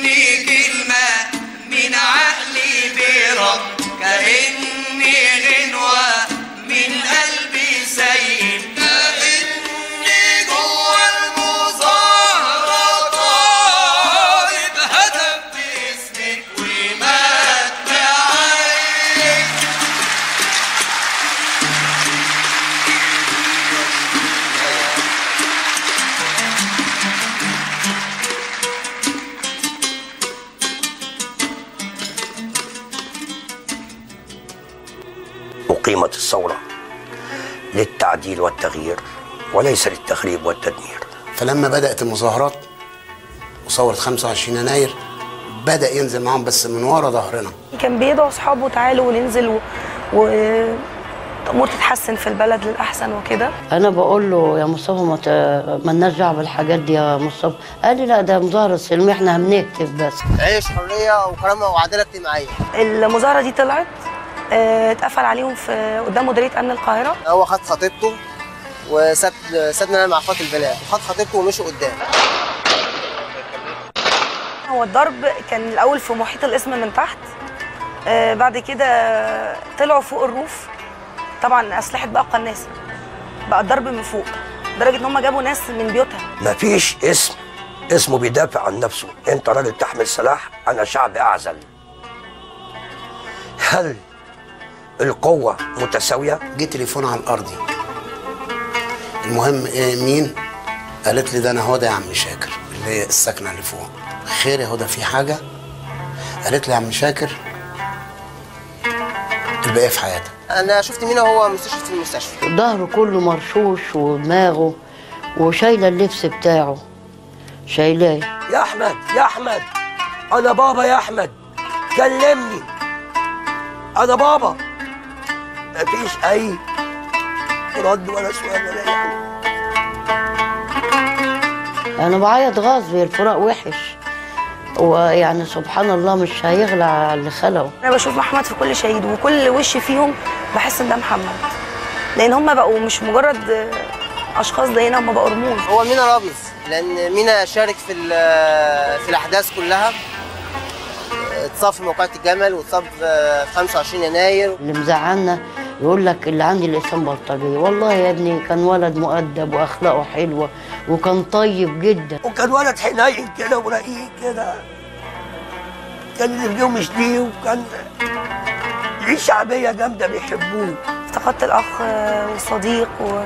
كأني كلمة من عقلي برد كأني غنوة من قلبي سيد كأني جوا المظاهرة طايب هدف باسمك ومات بعينك أقيمت الثورة للتعديل والتغيير وليس للتخريب والتدمير فلما بدأت المظاهرات وثورة 25 يناير بدأ ينزل معاهم بس من ورا ظهرنا كان بيدعو اصحابه تعالوا وننزل و... و... الامور تتحسن في البلد للاحسن وكده انا بقول له يا مصطفى ما ت- مالناش دعوه بالحاجات دي يا مصطفى قال لي لا ده مظاهره سلميه احنا هنكتب بس عيش حريه وكرامه وعداله اجتماعيه المظاهره دي طلعت آه، اتقفل عليهم في قدام مديريه امن القاهره هو خد خطيبته وساب سابنا انا مع اخوات البلاد وخد خطيبته ومشي قدام هو الضرب كان الاول في محيط الاسم من تحت آه، بعد كده طلعوا فوق الروف طبعا اسلحه بقى قناصه بقى الضرب من فوق لدرجه ان هم جابوا ناس من بيوتها مفيش اسم اسمه بيدافع عن نفسه انت راجل تحمل سلاح انا شعب اعزل هل القوة متساوية؟ جه تليفون على الأرضي المهم إيه مين؟ قالت لي ده أنا هدى يا عم شاكر اللي هي الساكنة اللي فوق خير يا هدى في حاجة؟ قالت لي يا عم شاكر الباقي في حياتك انا شفت مينا وهو مستشفى في المستشفى ظهره كله مرشوش ودماغه وشايله اللبس بتاعه شايلاه يا أحمد يا أحمد أنا بابا يا أحمد كلمني أنا بابا مفيش أي رد ولا سؤال ولا أي حاجة انا بعيط غصب الفراق وحش ويعني سبحان الله مش هيغلى على اللي خلقه انا بشوف محمد في كل شهيد وكل وش فيهم بحس ان ده محمد لان هم بقوا مش مجرد آه، اشخاص زينا هم بقوا رموز هو مينا رمز لان مينا شارك في ال- في الاحداث كلها اتصاب في موقعة الجمل واتصاب في 25 يناير اللي مزعلنا يقول لك اللي عندي اللسان بلطجيه والله يا ابني كان ولد مؤدب واخلاقه حلوه وكان طيب جدا وكان ولد حنين كده ورقيق كده كان اللي في مش ليه وكان ليه شعبية جامدة بيحبوه افتقدت الاخ آه، والصديق و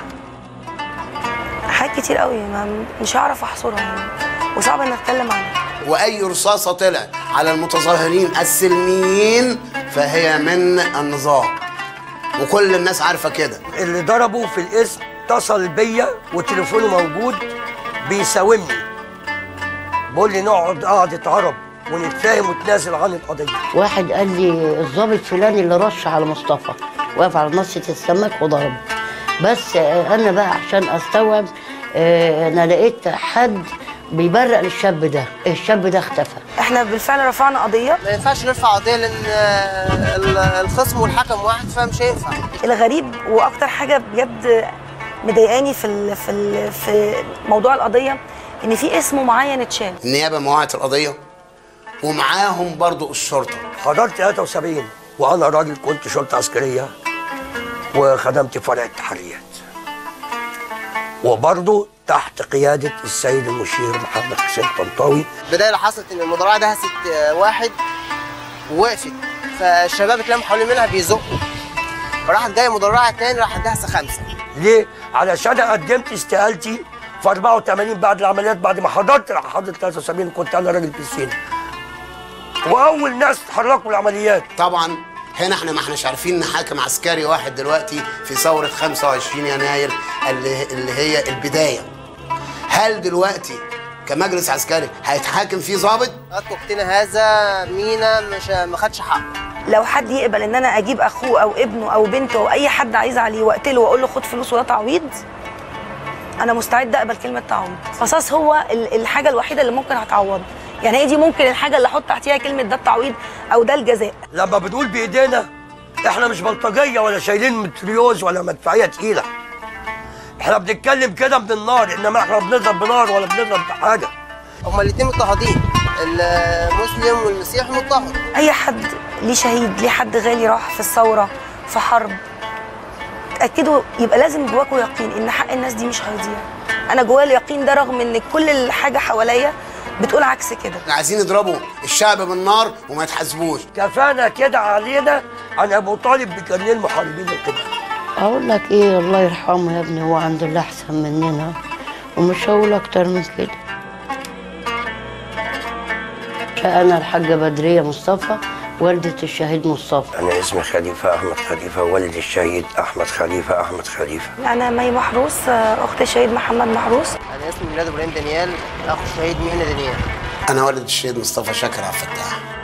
حاجات كتير قوي ما مش هعرف احصرها يعني وصعب ان اتكلم عنها وأي رصاصة طلع على المتظاهرين السلميين فهي من النظام وكل الناس عارفة كده اللي ضربه في الاسم اتصل بيا وتليفونه موجود بيساومني بيقول لي نقعد قعدة عرب ونتفاهم ونتنازل عن القضية واحد قال لي الضابط فلان اللي رش على مصطفى واقف على نصة السمك وضربه بس آه، انا بقى عشان استوعب آه، انا لقيت حد بيبرق للشاب ده الشاب ده اختفى احنا بالفعل رفعنا قضيه ما ينفعش نرفع قضيه لان آه، ال- الخصم والحكم واحد فمش هينفع الغريب واكتر حاجه بجد مضايقاني في ال في ال في موضوع القضيه ان في اسم معين اتشال النيابة موعت القضية ومعاهم برضو الشرطة حضرت 73 وانا راجل كنت شرطة عسكرية وخدمت فرع التحريات وبرضه تحت قيادة السيد المشير محمد حسين طنطاوي البدايه اللي حصلت ان المدرعه دهست آه، واحد ووقفت فالشباب اتلموا حوالين منها بيزقوا فراحت جايه مدرعه تاني راحت دهسه خمسه ليه؟ علشان أنا قدمت استقالتي في 84 بعد العمليات بعد ما حضرت حضرت 73 كنت انا راجل في السينا واول ناس تحركوا العمليات طبعا هنا احنا ما احناش عارفين نحاكم عسكري واحد دلوقتي في ثورة 25 يناير اللي, اللي هي البداية هل دلوقتي كمجلس عسكري هيتحاكم فيه ضابط؟ لغايه وقتنا هذا مينا مش ما خدش حقه لو حد يقبل ان انا اجيب اخوه او ابنه او بنته او اي حد عايز عليه واقتله واقول له خد فلوس وده تعويض انا مستعد اقبل كلمه تعويض قصاص هو ال- الحاجه الوحيده اللي ممكن هتعوضه يعني هي دي ممكن الحاجه اللي احط تحتيها كلمه ده التعويض او ده الجزاء لما بنقول بايدينا احنا مش بلطجيه ولا شايلين متريوز ولا مدفعيه تقيله احنا بنتكلم كده من النار انما احنا بنضرب بنار ولا بنضرب بحاجه هما الاثنين مضطهدين المسلم والمسيح مضطهد اي حد ليه شهيد ليه حد غالي راح في الثوره في حرب تاكدوا يبقى لازم جواكوا يقين ان حق الناس دي مش هيضيع انا جوايا اليقين ده رغم ان كل الحاجه حواليا بتقول عكس كده احنا عايزين يضربوا الشعب بالنار وما يتحاسبوش كفانا كده علينا عن ابو طالب بجنين محاربين القبله اقول لك ايه الله يرحمه يا ابني هو عند الله احسن مننا ومش هقول اكتر من كده انا الحاجه بدريه مصطفى والده الشهيد مصطفى انا اسمي خليفه احمد خليفه والد الشهيد احمد خليفه احمد خليفه انا مي محروس آه، اخت الشهيد محمد محروس انا اسمي ميلاد ابراهيم دانيال اخو الشهيد مهنا دانيال انا والد الشهيد مصطفى شاكر عبد الفتاح